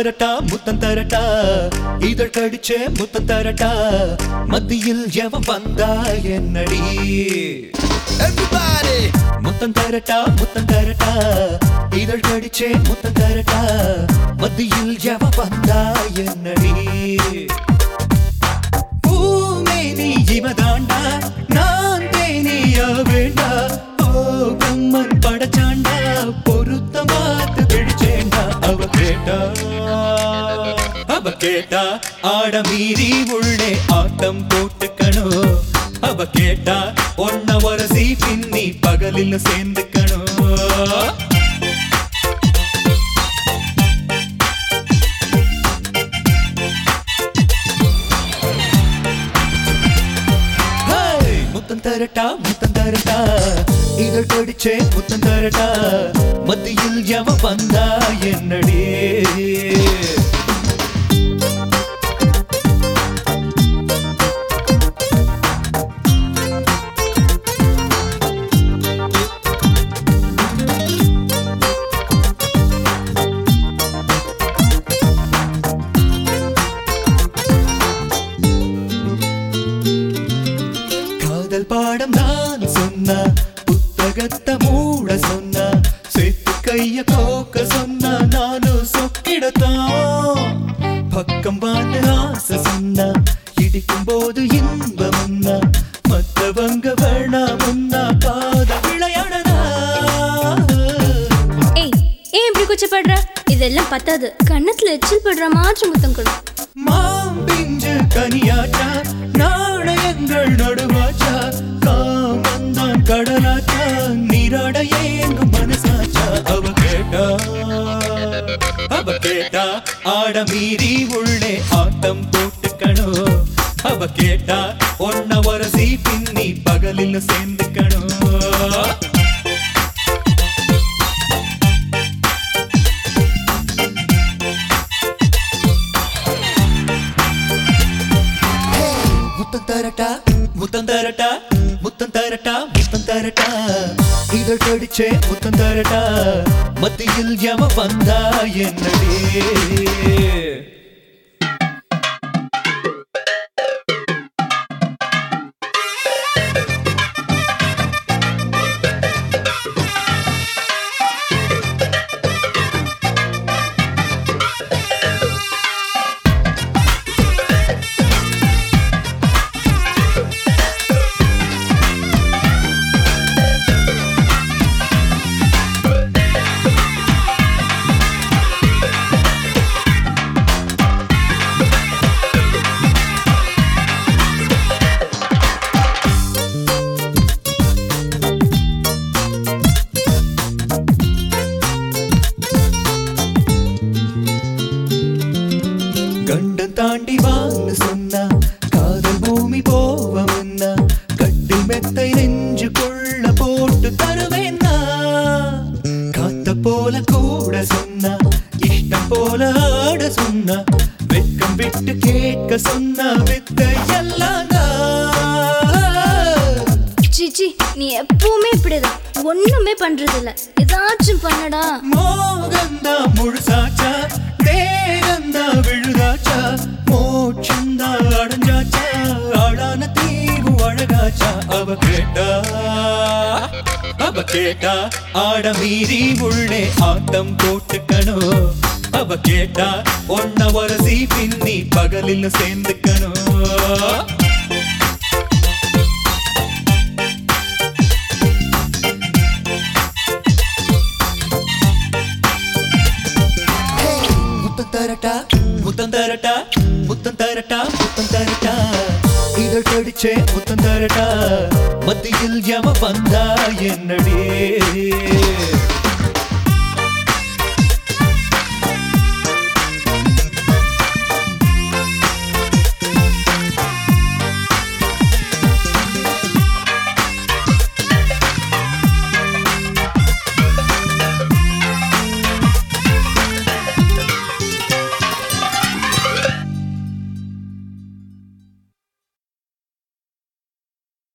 தரட்டா முத்தம் தரட்டா இதழ் கடிச்சே முத்தம் தரட்டா மத்தியில் எவன் வந்தா என்னடி Everybody! முத்தம் தரட்டா முத்தம் தரட்டா இதழ் கடிச்சே முத்தம் தரட்டா மத்தியில் எவன் வந்தா என்னடி பூமேனி இவதாண்டா நான் தேனியா வேண்டா ஓ பிரம்மன் படச்சாண்டா பொருத்த மாத்து பிடிச்சேண்டா அவ கேட்டா அவ கேட்டா ஆட மீறி உள்ளே ஆட்டம் போட்டுக்கணும் அவ கேட்டா ஒன்ன வரசி பின்னி பகலில் சேர்ந்துக்கணும் ஹேய்! முத்தம் தரட்டா முத்தம் தரட்டா இதழ் கடிச்சே முத்தம் தரட்டா மத்தியில் எவ வந்தா என்னடி காதல் பாடம் நான் சொன்ன புத்தகத்தை மூட சொன்ன சேர்த்து கைய கோக்க சொன்ன நானும் சொக்கிடத்தான் பக்கம் பார்த்து ஆசை சொன்ன இடிக்கும் போது இன்பம் உன்னா மத்தவங்க வேணாம் உன்னா காத விளையாடனா ஏய் ஏன் இப்படி கூச்சப்படுற இதெல்லாம் பத்தாது கன்னத்துல எச்சில் படுற மாதிரி முத்தம் கொடு மாம்பிஞ்சு கனியாச்சா நாணயங்கள் நடுவாச்சா காமந்தான் கடலாச்சா நீராட ஏங்கும் மனசாச்சா அவ கேட்டா அவ கேட்டா ஆட மீறி உள்ளே ஆட்டம் போட்டுக்கணும் அவ கேட்டா ஒன்ன வரசி பின்னி பகலில் சேர்ந்துக்கணும் முத்தம் தரட்டா முத்தம் தரட்டா முத்தம் தரட்டா முத்தம் தரட்டா இதழ் கடிச்சே முத்தம் தரட்டா மத்தியில் எவ வந்தா என்னடி கண்டம் தாண்டி வான்னு சொன்னா காதல் பூமி போவமுன்னா கட்டி மெத்தை நெஞ்சு கொள்ள போட்டு தருவேன்னா காத்த போல கூட சொன்னா இஷ்டம் போல ஆட சொன்னா வெட்கம் விட்டு கேட்க சொன்னா வித்த எல்லாம் சிச்சி நீ எப்பவுமே இப்படிதான் ஒண்ணுமே பண்றது இல்ல ஏதாச்சும் பண்ணடா மோகந்தா முழுசாச்சா தேகந்தா விழுதாச்சா மோட்சந்தா அடைஞ்சாச்சா ஆளான தீவு அழகாச்சா அவ கேட்டா அவ கேட்டா ஆட மீறி உள்ளே ஆட்டம் போட்டுக்கணும் அவ கேட்டா ஒன்ன வரசி பின்னி பகலில் சேர்ந்துக்கணும் முத்தம் தரட்டா முத்தம் தரட்டா முத்தம் தரட்டா முத்தம் தரட்டா இதழ் கடிச்சே முத்தம் தரட்டா மத்தியில் எவ வந்தா என்னடி